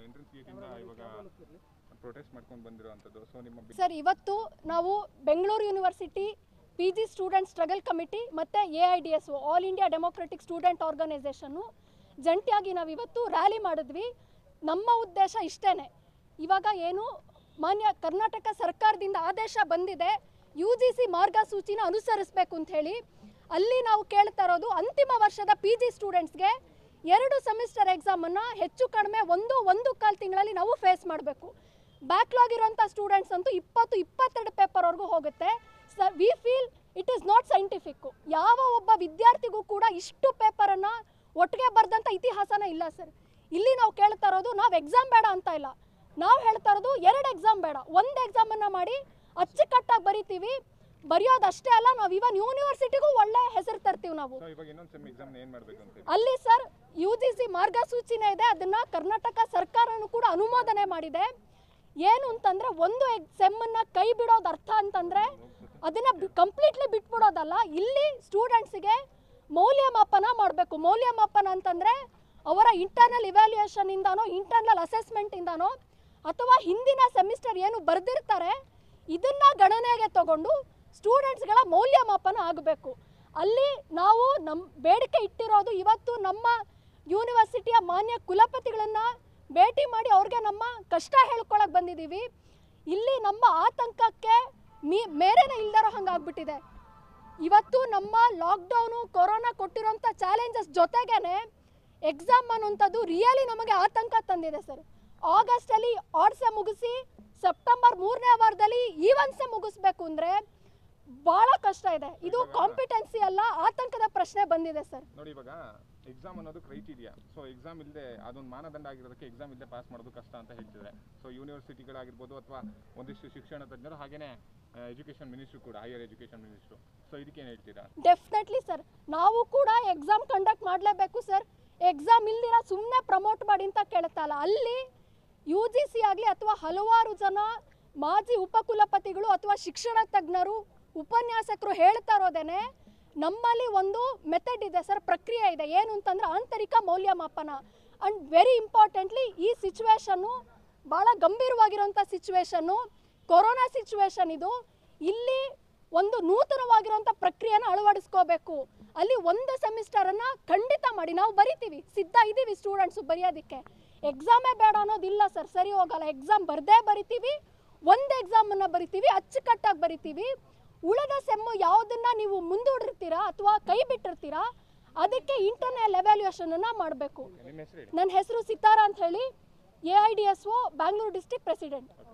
entrance ಗೇಟಿಂದ ಇವಾಗ protest ಮಾಡ್ಕೊಂಡು ಬಂದಿರೋವಂಥದ್ದು ಸೊ ನಿಮ್ಮ ಬಿ- ಸರ್ ಇವತ್ತು ನಾವು Bengaluru university P G student struggle committee ಮತ್ತು A I D S all India democratic student ಆರ್ಗನೈಸೇಷನ್ನು ಜಂಟಿಯಾಗಿ ನಾವು ಇವತ್ತು ರ್ಯಾಲಿ ಮಾಡಿದ್ವಿ ನಮ್ಮ ಉದ್ದೇಶ ಇಷ್ಟೇ ಇವಾಗ ಏನು ಮಾನ್ಯ ಕರ್ನಾಟಕ ಸರ್ಕಾರದಿಂದ ಆದೇಶ ಬಂದಿದೆ ಯು ಜಿ ಸಿ ಮಾರ್ಗಸೂಚಿನ ಅನುಸರಿಸಬೇಕು ಅಂತ ಹೇಳಿ ಅಲ್ಲಿ ನಾವು ಕೇಳ್ತಾ ಇರೋದು ಅಂತಿಮ ವರ್ಷದ ಪಿ ಜಿ ಸ್ಟೂಡೆಂಟ್ಸ್ಗೆ ಎರಡು ಸೆಮಿಸ್ಟರ್ ಎಕ್ಸಾಮನ್ನು ಹೆಚ್ಚು ಕಡಿಮೆ ಒಂದು ಒಂದು ಕಾಲು ತಿಂಗಳಲ್ಲಿ ನಾವು ಫೇಸ್ ಮಾಡಬೇಕು ಬ್ಯಾಕ್ಲಾಗ್ ಇರೋಂಥ ಸ್ಟೂಡೆಂಟ್ಸ್ ಅಂತೂ ಇಪ್ಪತ್ತು ಇಪ್ಪತ್ತೆರಡು ಪೇಪರ್ವರೆಗೂ ಹೋಗುತ್ತೆ ಸ we feel it is not scientific ಯಾವ ಒಬ್ಬ ವಿದ್ಯಾರ್ಥಿಗೂ ಕೂಡ ಇಷ್ಟು ಪೇಪರನ್ನು ಒಟ್ಟಿಗೆ ಬರೆದಂಥ ಇತಿಹಾಸನೇ ಇಲ್ಲ ಸರ್ ಇಲ್ಲಿ ನಾವು ಕೇಳ್ತಾ ಇರೋದು ನಾವು ಎಕ್ಸಾಮ್ ಬೇಡ ಅಂತ ಇಲ್ಲ ನಾವು ಹೇಳ್ತಾ ಇರೋದು ಎರಡು ಎಕ್ಸಾಮ್ ಬೇಡ ಒಂದು ಎಕ್ಸಾಮನ್ನು ಮಾಡಿ ಅಚ್ಚುಕಟ್ಟಾಗಿ ಬರಿತೀವಿ ಬರೆಯೋದಷ್ಟೇ ಅಲ್ಲ ನಾವು ಇವನ್ ಯೂನಿವರ್ಸಿಟಿಗೂ ಒಳ್ಳೆ ಹೆಸರು ತರ್ತೀವಿ ನಾವು ಸೊ ಇವಾಗ ಇನ್ನೊಂದು ಸೆಮ್ ಎಕ್ಸಾಮ್ ಏನು ಮಾಡಬೇಕು ಅಂತ ಹೇಳಿ ಅಲ್ಲಿ ಸರ್ ಯು ಜಿ ಸಿ ಮಾರ್ಗಸೂಚಿನೇ ಇದೆ ಅದನ್ನ ಕರ್ನಾಟಕ ಸರ್ಕಾರನೂ ಕೂಡ ಅನುಮೋದನೆ ಮಾಡಿದೆ ಏನು ಅಂತಂದ್ರೆ ಒಂದು ಸೆಮ್ಮನ್ನ ಕೈ ಬಿಡೋದು ಅರ್ಥ ಅಂತಂದ್ರೆ ಅದನ್ನ ಕಂಪ್ಲೀಟ್ಲಿ ಬಿಟ್ಬಿಡೋದಲ್ಲ ಇಲ್ಲಿ ಸ್ಟೂಡೆಂಟ್ಸಿಗೆ ಮೌಲ್ಯಮಾಪನ ಮಾಡಬೇಕು ಮೌಲ್ಯಮಾಪನ ಅಂತಂದ್ರೆ ಅವರ ಇಂಟರ್ನಲ್ ಇವ್ಯಾಲ್ಯೂಯೇಷನ್ ಇಂದಾನೋ ಇಂಟರ್ನಲ್ ಅಸೆಸ್ಮೆಂಟ್ ಇಂದಾನೋ ಅಥವಾ ಹಿಂದಿನ ಸೆಮಿಸ್ಟರ್ ಏನು ಬರೆದಿರ್ತಾರೆ ಇದನ್ನ ಗಣನೆಗೆ ತಗೊಂಡು ಸ್ಟೂಡೆಂಟ್ಸ್ಗಳ ಮೌಲ್ಯಮಾಪನ ಆಗಬೇಕು ಅಲ್ಲಿ ನಾವು ನಮ್ಮ ಬೇಡಿಕೆ ಇಟ್ಟಿರೋದು ಇವತ್ತು ನಮ್ಮ ಯೂನಿವರ್ಸಿಟಿಯ ಮಾನ್ಯ ಕುಲಪತಿಗಳನ್ನ ಭೇಟಿ ಮಾಡಿ ಅವ್ರಿಗೆ ನಮ್ಮ ಕಷ್ಟ ಹೇಳ್ಕೊಳಕ್ ಬಂದಿದ್ದೀವಿ ಇಲ್ಲಿ ನಮ್ಮ ಆತಂಕಕ್ಕೆ ಮೀ ಮೇರೆನೇ ಇಲ್ದಿರೋ ಹಂಗಾಗ್ಬಿಟ್ಟಿದೆ ಇವತ್ತು ನಮ್ಮ ಲಾಕ್ಡೌನು ಕೊರೋನಾ ಕೊಟ್ಟಿರೋಂಥ ಚಾಲೆಂಜಸ್ ಜೊತೆಗೇನೆ ಎಕ್ಸಾಮ್ ಅನ್ನುವಂಥದ್ದು ರಿಯಲಿ ನಮಗೆ ಆತಂಕ ತಂದಿದೆ ಸರ್ ಆಗಸ್ಟಲ್ಲಿ ಆರ್ಡ್ಸೆ ಮುಗಿಸಿ ಸೆಪ್ಟೆಂಬರ್ ಮೂರನೇ ವಾರದಲ್ಲಿ ಈವನ್ಸೆ ಮುಗಿಸ್ಬೇಕು ಅಂದರೆ ಭಾಳ ಕಷ್ಟ ಇದೆ ಇದು ಕಾಂಪಿಟೆನ್ಸಿ ಅಲ್ಲ ಆತಂಕದ ಪ್ರಶ್ನೆ ಬಂದಿದೆ ಸರ್ ನೋಡಿ ಇವಾಗ ಎಕ್ಸಾಮ್ ಅನ್ನೋದು ಕ್ರೈಟೀರಿಯಾ ಸೊ ಎಕ್ಸಾಮ್ ಇಲ್ಲದೆ ಅದೊಂದು ಮಾನದಂಡ ಆಗಿರೋದಕ್ಕೆ ಎಕ್ಸಾಮ್ ಇಲ್ಲದೆ ಪಾಸ್ ಮಾಡೋದು ಕಷ್ಟ ಅಂತ ಹೇಳ್ತಿದ್ದಾರೆ ಸೊ ಯೂನಿವರ್ಸಿಟಿಗಳಾಗಿರ್ಬೋದು ಅಥವಾ ಒಂದಿಷ್ಟು ಶಿಕ್ಷಣ ತಜ್ಞರು ಹಾಗೇನೆ ಎಜುಕೇಷನ್ ಮಿನಿಸ್ಟ್ರು ಕೂಡ ಹೈಯರ್ ಎಜುಕೇಷನ್ ಮಿನಿಸ್ಟ್ರು ಸೊ ಇದಕ್ಕೇನು ಹೇಳ್ತೀರಾ ಡೆಫಿನೆಟ್ಲಿ ಸರ್ ನಾವು ಕೂಡ ಎಕ್ಸಾಮ್ ಕಂಡಕ್ಟ್ ಮಾಡಲೇಬೇಕು ಸರ್ ಎಕ್ಸಾಮ್ ಇಲ್ದಿರ ಸುಮ್ಮನೆ ಪ್ರಮೋಟ್ ಮಾಡಿ ಅಂತ ಕೇಳ್ತಾ ಇಲ್ಲ ಅಲ್ಲಿ ಯು ಜಿ ಸಿ ಆಗಲಿ ಅಥವಾ ಹಲವಾರು ಜನ ಮಾಜಿ ಉಪಕುಲಪತಿಗಳು ಅಥವಾ ಶಿಕ್ಷಣ ತಜ್ಞರು ಉಪನ್ಯಾಸಕರು ಹೇಳ್ತಾ ಇರೋದೇನೆ ನಮ್ಮಲ್ಲಿ ಒಂದು ಮೆಥಡ್ ಇದೆ ಸರ್ ಪ್ರಕ್ರಿಯೆ ಇದೆ ಏನು ಅಂತಂದ್ರೆ ಆಂತರಿಕ ಮೌಲ್ಯಮಾಪನ ಅಂಡ್ ವೆರಿ ಇಂಪಾರ್ಟೆಂಟ್ಲಿ ಈ ಸಿಚುವೇಶನ್ನು ಭಾಳ ಗಂಭೀರವಾಗಿರುವಂಥ ಸಿಚುವೇಶನ್ನು ಕೊರೋನಾ ಸಿಚುವೇಶನ್ ಇದು ಇಲ್ಲಿ ಒಂದು ನೂತನವಾಗಿರುವಂಥ ಪ್ರಕ್ರಿಯೆನ ಅಳವಡಿಸ್ಕೋಬೇಕು ಅಲ್ಲಿ ಒಂದು ಸೆಮಿಸ್ಟರನ್ನು ಖಂಡಿತ ಮಾಡಿ ನಾವು ಬರಿತೀವಿ ಸಿದ್ಧ ಇದ್ದೀವಿ ಸ್ಟೂಡೆಂಟ್ಸು ಬರೆಯೋದಕ್ಕೆ ಎಕ್ಸಾಮೇ ಬೇಡ ಅನ್ನೋದಿಲ್ಲ ಸರ್ ಸರಿ ಹೋಗಲ್ಲ ಎಕ್ಸಾಮ್ ಬರದೇ ಬರಿತೀವಿ ಒಂದು ಎಕ್ಸಾಮನ್ನು ಬರಿತೀವಿ ಅಚ್ಚುಕಟ್ಟಾಗಿ ಬರಿತೀವಿ ಉಳಿದ ಸೆಮ್ಮು ಯಾವುದನ್ನ ನೀವು ಮುಂದೂಡಿರ್ತೀರಾ ಅಥವಾ ಕೈ ಬಿಟ್ಟಿರ್ತೀರಾ ಅದಕ್ಕೆ ಇಂಟರ್ನಲ್ ಎವ್ಯಾಲ್ಯೂಯೇಷನನ್ನು ಮಾಡಬೇಕು ನಿಮ್ಮ ಹೆಸರು ಹೇಳಿ ನನ್ನ ಹೆಸರು ಸಿತಾರ ಅಂತ ಹೇಳಿ A I D S O Bangalore district president